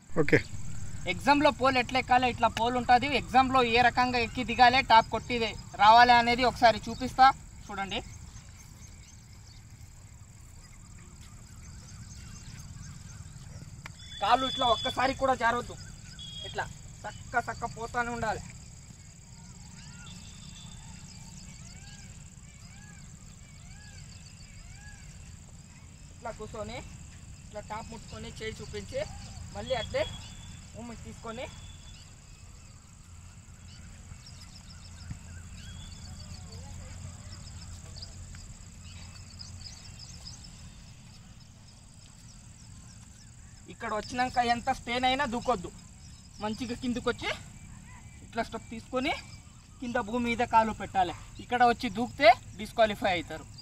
okay ఎగ్జామ్లో pole ఎట్లా ఎక్కాలి ఇట్లా పోల్ ఉంటుంది ఎగ్జామ్లో ఏ రకంగా ఎక్కి దిగాలి టాప్ కొట్టి రావాలి అనేది ఒకసారి చూపిస్తా చూడండి కాళ్ళు ఇట్లా ఒక్కసారి కూడా జారవద్దు ఇట్లా చక్క చక్క పోతానే ఉండాలి ఇట్లా కూర్చొని ఇట్లా టాప్ ముట్టుకొని చేయి చూపించి మళ్ళీ అట్లే ఉమ్మి తీసుకొని ఇక్కడ వచ్చినాక ఎంత స్టేన్ అయినా దూకొద్దు మంచిగా కిందకు వచ్చి ఇట్లా స్టెప్ తీసుకొని కింద భూమి మీద కాలు పెట్టాలి ఇక్కడ వచ్చి దూకితే డిస్క్వాలిఫై అవుతారు